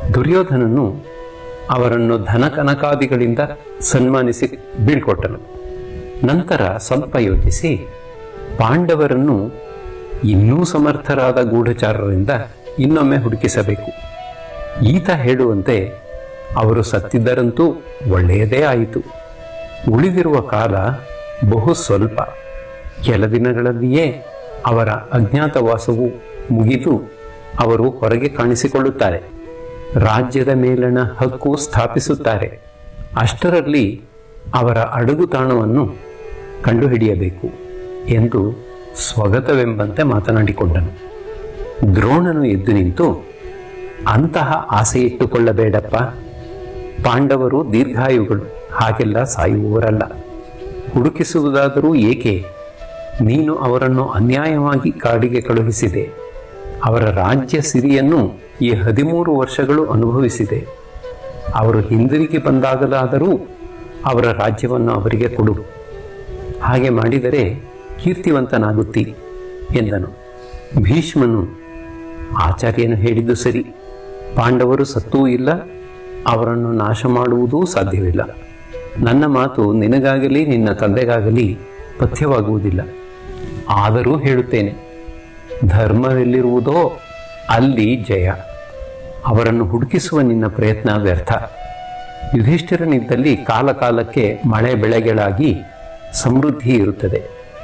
ದುರ್ಯೋಧನನು ಅವರನ್ನು ಧನಕನಕಾದಿಗಳಿಂದ ಸನ್ಮಾನಿಸಿ ಬೀಳ್ಕೊಟ್ಟನು ನಂತರ ಸ್ವಲ್ಪ ಯೋಚಿಸಿ ಪಾಂಡವರನ್ನು ಇನ್ನೂ ಸಮರ್ಥರಾದ ಗೂಢಚಾರರಿಂದ ಇನ್ನೊಮ್ಮೆ ಹುಡುಕಿಸಬೇಕು ಈತ ಹೇಳುವಂತೆ ಅವರು ಸತ್ತಿದ್ದರಂತೂ ಒಳ್ಳೆಯದೇ ಆಯಿತು ಉಳಿದಿರುವ ಕಾಲ ಬಹು ಸ್ವಲ್ಪ ಕೆಲ ದಿನಗಳಲ್ಲಿಯೇ ಅವರ ಅಜ್ಞಾತವಾಸವು ಮುಗಿದು ಅವರು ಹೊರಗೆ ಕಾಣಿಸಿಕೊಳ್ಳುತ್ತಾರೆ ರಾಜ್ಯದ ಮೇಲಣ ಹಕ್ಕು ಸ್ಥಾಪಿಸುತ್ತಾರೆ ಅಷ್ಟರಲ್ಲಿ ಅವರ ಅಡಗುತಾಣವನ್ನು ಕಂಡುಹಿಡಿಯಬೇಕು ಎಂದು ಸ್ವಗತವೆಂಬಂತೆ ಮಾತನಾಡಿಕೊಂಡನು ದ್ರೋಣನು ಎದ್ದು ನಿಂತು ಅಂತಹ ಆಸೆ ಇಟ್ಟುಕೊಳ್ಳಬೇಡಪ್ಪ ಪಾಂಡವರು ದೀರ್ಘಾಯುಗಳು ಹಾಗೆಲ್ಲ ಸಾಯುವವರಲ್ಲ ಹುಡುಕಿಸುವುದಾದರೂ ಏಕೆ ನೀನು ಅವರನ್ನು ಅನ್ಯಾಯವಾಗಿ ಕಾಡಿಗೆ ಕಳುಹಿಸಿದೆ ಅವರ ರಾಜ್ಯ ಸಿರಿಯನ್ನು ಈ ಹದಿಮೂರು ವರ್ಷಗಳು ಅನುಭವಿಸಿದೆ ಅವರು ಹಿಂದಿರುಗಿ ಬಂದಾಗಲಾದರೂ ಅವರ ರಾಜ್ಯವನ್ನು ಅವರಿಗೆ ಕೊಡು ಹಾಗೆ ಮಾಡಿದರೆ ಕೀರ್ತಿವಂತನಾಗುತ್ತಿ ಎಂದನು ಭೀಷ್ಮನು ಆಚಾರ್ಯನು ಹೇಳಿದ್ದು ಸರಿ ಪಾಂಡವರು ಸತ್ತೂ ಇಲ್ಲ ಅವರನ್ನು ನಾಶ ಮಾಡುವುದೂ ಸಾಧ್ಯವಿಲ್ಲ ನನ್ನ ಮಾತು ನಿನಗಾಗಲಿ ನಿನ್ನ ತಂದೆಗಾಗಲಿ ಪಥ್ಯವಾಗುವುದಿಲ್ಲ ಆದರೂ ಹೇಳುತ್ತೇನೆ ಧರ್ಮವೆಲ್ಲಿರುವುದೋ ಅಲ್ಲಿ ಜಯ ಅವರನ್ನು ಹುಡುಕಿಸುವ ನಿನ್ನ ಪ್ರಯತ್ನ ವ್ಯರ್ಥ ಯುಧಿಷ್ಠಿರನಿದ್ದಲ್ಲಿ ಕಾಲ ಕಾಲಕ್ಕೆ ಮಳೆ ಬೆಳೆಗಳಾಗಿ ಸಮೃದ್ಧಿ ಇರುತ್ತದೆ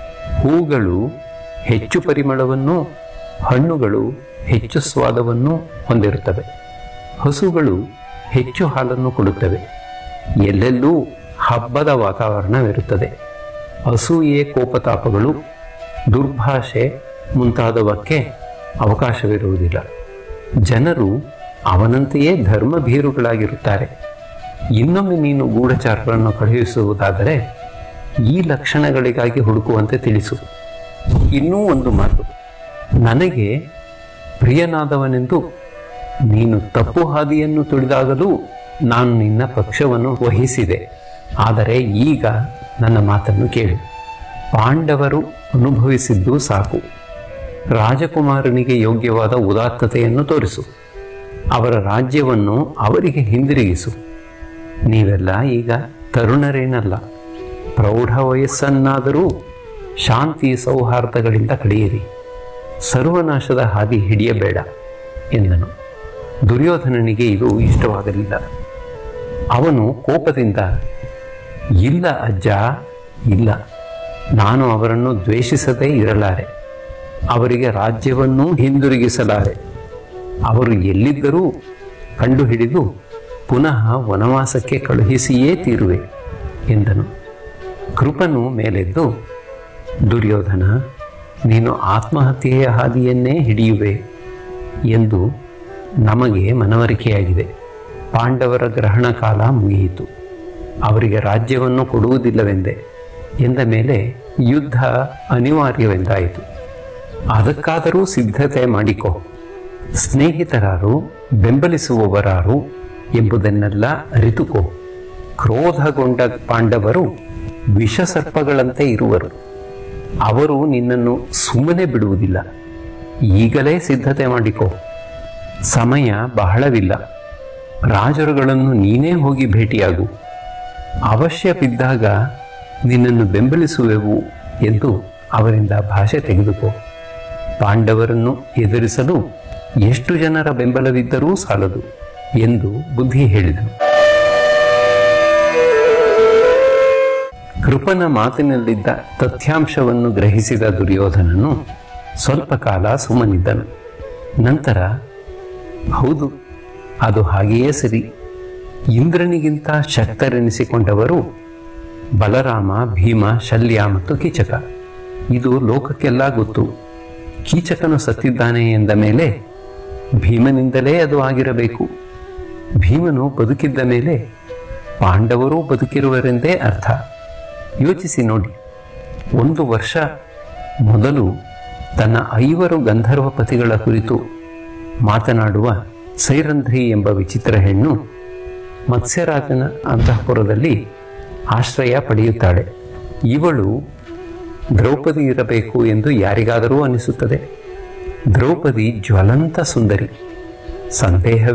ಹೂಗಳು ಹೆಚ್ಚು ಪರಿಮಳವನ್ನು ಹಣ್ಣುಗಳು ಹೆಚ್ಚು ಸ್ವಾದವನ್ನು ಹೊಂದಿರುತ್ತವೆ ಹಸುಗಳು ಹೆಚ್ಚು ಹಾಲನ್ನು ಕೊಡುತ್ತವೆ ಎಲ್ಲೆಲ್ಲೂ ಹಬ್ಬದ ವಾತಾವರಣವಿರುತ್ತದೆ ಅಸೂಯೆ ಕೋಪತಾಪಗಳು ದುರ್ಭಾಷೆ ಮುಂತಾದವಕ್ಕೆ ಅವಕಾಶವಿರುವುದಿಲ್ಲ ಜನರು ಅವನಂತೆಯೇ ಧರ್ಮಭೀರುಗಳಾಗಿರುತ್ತಾರೆ ಇನ್ನೊಮ್ಮೆ ನೀನು ಗೂಢಚಾರರನ್ನು ಕಳುಹಿಸುವುದಾದರೆ ಈ ಲಕ್ಷಣಗಳಿಗಾಗಿ ಹುಡುಕುವಂತೆ ತಿಳಿಸು ಇನ್ನೂ ಒಂದು ಮಾತು ನನಗೆ ಪ್ರಿಯನಾದವನೆಂದು ನೀನು ತಪ್ಪು ಹಾದಿಯನ್ನು ತುಳಿದಾಗಲೂ ನಾನು ನಿನ್ನ ಪಕ್ಷವನ್ನು ವಹಿಸಿದೆ ಆದರೆ ಈಗ ನನ್ನ ಮಾತನ್ನು ಕೇಳು ಪಾಂಡವರು ಅನುಭವಿಸಿದ್ದು ಸಾಕು ರಾಜಕುಮಾರನಿಗೆ ಯೋಗ್ಯವಾದ ಉದಾತ್ತತೆಯನ್ನು ತೋರಿಸು ಅವರ ರಾಜ್ಯವನ್ನು ಅವರಿಗೆ ಹಿಂದಿರುಗಿಸು ನೀವೆಲ್ಲ ಈಗ ತರುಣರೇನಲ್ಲ ಪ್ರೌಢ ವಯಸ್ಸನ್ನಾದರೂ ಶಾಂತಿ ಸೌಹಾರ್ದಗಳಿಂದ ಕಳೆಯಿರಿ ಸರ್ವನಾಶದ ಹಾದಿ ಹಿಡಿಯಬೇಡ ಎಂದನು ದುರ್ಯೋಧನನಿಗೆ ಇದು ಇಷ್ಟವಾಗಲಿಲ್ಲ ಅವನು ಕೋಪದಿಂದ ಇಲ್ಲ ಅಜ್ಜ ಇಲ್ಲ ನಾನು ಅವರನ್ನು ದ್ವೇಷಿಸದೇ ಇರಲಾರೆ ಅವರಿಗೆ ರಾಜ್ಯವನ್ನೂ ಹಿಂದಿರುಗಿಸಲಾರೆ ಅವರು ಎಲ್ಲಿದ್ದರೂ ಕಂಡುಹಿಡಿದು ಪುನಃ ವನವಾಸಕ್ಕೆ ಕಳುಹಿಸಿಯೇ ತೀರುವೆ ಎಂದನು ಕೃಪನು ಮೇಲೆದ್ದು ದುರ್ಯೋಧನ ನೀನು ಆತ್ಮಹತ್ಯೆಯ ಹಾದಿಯನ್ನೇ ಹಿಡಿಯುವೆ ಎಂದು ನಮಗೆ ಮನವರಿಕೆಯಾಗಿದೆ ಪಾಂಡವರ ಗ್ರಹಣ ಕಾಲ ಮುಗಿಯಿತು ಅವರಿಗೆ ರಾಜ್ಯವನ್ನು ಕೊಡುವುದಿಲ್ಲವೆಂದೆ ಎಂದ ಮೇಲೆ ಯುದ್ಧ ಅನಿವಾರ್ಯವೆಂದಾಯಿತು ಅದಕ್ಕಾದರೂ ಸಿದ್ಧತೆ ಮಾಡಿಕೊ ಸ್ನೇಹಿತರಾರು ಬೆಂಬಲಿಸುವವರಾರು ಎಂಬುದನ್ನೆಲ್ಲ ಅರಿತುಕೋ ಕ್ರೋಧಗೊಂಡ ಪಾಂಡವರು ವಿಷಸರ್ಪಗಳಂತೆ ಇರುವರು ಅವರು ನಿನ್ನನ್ನು ಸುಮ್ಮನೆ ಬಿಡುವುದಿಲ್ಲ ಈಗಲೇ ಸಿದ್ಧತೆ ಮಾಡಿಕೋ ಸಮಯ ಬಹಳವಿಲ್ಲ ರಾಜರುಗಳನ್ನು ನೀನೇ ಹೋಗಿ ಭೇಟಿಯಾಗು ಅವಶ್ಯ ಬಿದ್ದಾಗ ನಿನ್ನನ್ನು ಬೆಂಬಲಿಸುವೆವು ಎಂದು ಅವರಿಂದ ಭಾಷೆ ತೆಗೆದುಕೋ ಪಾಂಡವರನ್ನು ಎದುರಿಸಲು ಎಷ್ಟು ಜನರ ಬೆಂಬಲವಿದ್ದರೂ ಸಾಲದು ಎಂದು ಬುದ್ಧಿ ಹೇಳಿದನು ಕೃಪನ ಮಾತಿನಲ್ಲಿದ್ದ ತಥ್ಯಾಂಶವನ್ನು ಗ್ರಹಿಸಿದ ದುರ್ಯೋಧನನು ಸ್ವಲ್ಪ ಕಾಲ ಸುಮ್ಮನಿದ್ದನು ನಂತರ ಹೌದು ಅದು ಹಾಗೆಯೇ ಸರಿ ಇಂದ್ರನಿಗಿಂತ ಶಕ್ತರೆನಿಸಿಕೊಂಡವರು ಬಲರಾಮ ಭೀಮ ಶಲ್ಯ ಮತ್ತು ಕೀಚಕ ಇದು ಲೋಕಕ್ಕೆಲ್ಲ ಗೊತ್ತು ಕೀಚಕನು ಸತ್ತಿದ್ದಾನೆ ಎಂದ ಮೇಲೆ ಭೀಮನಿಂದಲೇ ಅದು ಆಗಿರಬೇಕು ಭೀಮನು ಬದುಕಿದ್ದ ಮೇಲೆ ಪಾಂಡವರು ಬದುಕಿರುವರೆಂದೇ ಅರ್ಥ ಯೋಚಿಸಿ ನೋಡಿ ಒಂದು ವರ್ಷ ಮೊದಲು ತನ್ನ ಐವರು ಗಂಧರ್ವ ಪತಿಗಳ ಕುರಿತು ಮಾತನಾಡುವ ಸೈರಂಧ್ರಿ ಎಂಬ ವಿಚಿತ್ರ ಹೆಣ್ಣು ಮತ್ಸ್ಯರಾಜನ ಅಂತಃಪುರದಲ್ಲಿ ಆಶ್ರಯ ಪಡೆಯುತ್ತಾಳೆ ಇವಳು ದ್ರೌಪದಿ ಇರಬೇಕು ಎಂದು ಯಾರಿಗಾದರೂ ಅನಿಸುತ್ತದೆ ದ್ರೌಪದಿ ಜ್ವಲಂತ ಸುಂದರಿ ಸಂದೇಹ